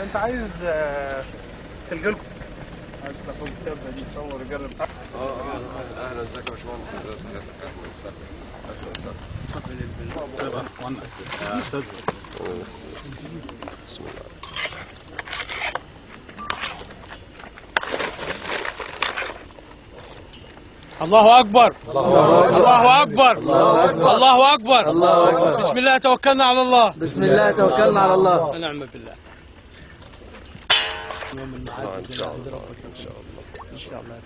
انت عايز آه، تلقى لكم عايز تاخد كتاب دي تصور قرب اه اه اهلا ازيك يا باشمهندس ازي سيادتك اهلا وسهلا اهلا وسهلا يا استاذ بسم الله الله أكبر الله أكبر الله أكبر بسم الله توكلنا على الله بسم الله توكلنا على الله ونعم بالله آه، ان شاء الله ان شاء الله إن شاء الله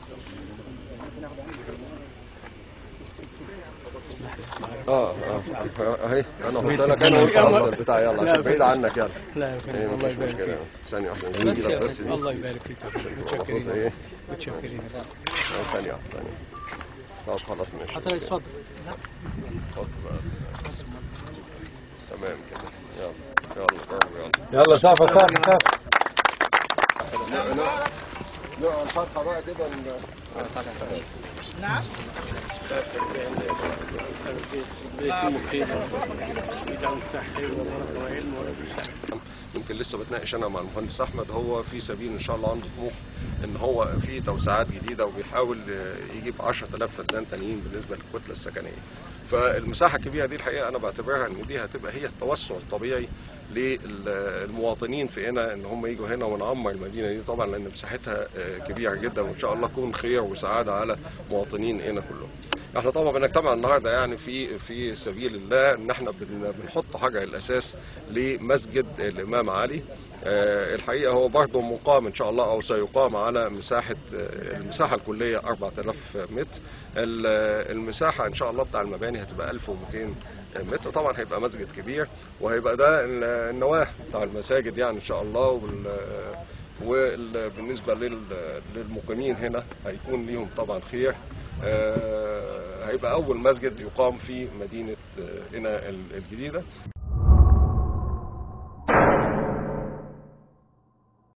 اه اه اهي انا قلت لك انا قلت على البتاع يلا عشان بعيد عنك يلا لا ايه الله مفيش يبارك مشكله فيك ثانيه واحده بس نجيب يا لك بس دي الله يبارك فيك المفروض متشكرين ايه متشكرين آه، ثانيه واحده ثانيه طب خلاص ماشي حضرتك اتفضل اتفضل بقى تمام كده يلا يلا قرب يلا يلا سافر سافر سافر لا الفتحه بقى كده يمكن لسه بتناقش انا مع المهندس احمد هو في سبيل ان شاء الله عنده طموح ان هو في توسعات جديده وبيحاول يجيب 10000 فدان تانيين بالنسبه للكتله السكنيه. فالمساحه الكبيره دي الحقيقه انا بعتبرها ان دي هتبقى هي التوسع الطبيعي للمواطنين في هنا ان هم يجوا هنا ونعمر المدينه دي طبعا لان مساحتها آه، كبيره جدا وان شاء الله تكون خير وسعاده على مواطنين هنا كلهم. احنا طبعا بنجتمع النهارده يعني في في سبيل الله ان احنا بن- بنحط حجر الاساس لمسجد الامام علي آه، الحقيقه هو برضه مقام ان شاء الله او سيقام على مساحه آه، المساحه الكليه 4000 متر ال- المساحه ان شاء الله بتاع المباني هتبقى 1200 متر طبعا هيبقى مسجد كبير وهيبقى ده ال- النواه بتاع المساجد يعني ان شاء الله وال وبالنسبه للمقيمين هنا هيكون ليهم طبعا خير آه، هيبقى اول مسجد يقام في مدينه آه، هنا الجديده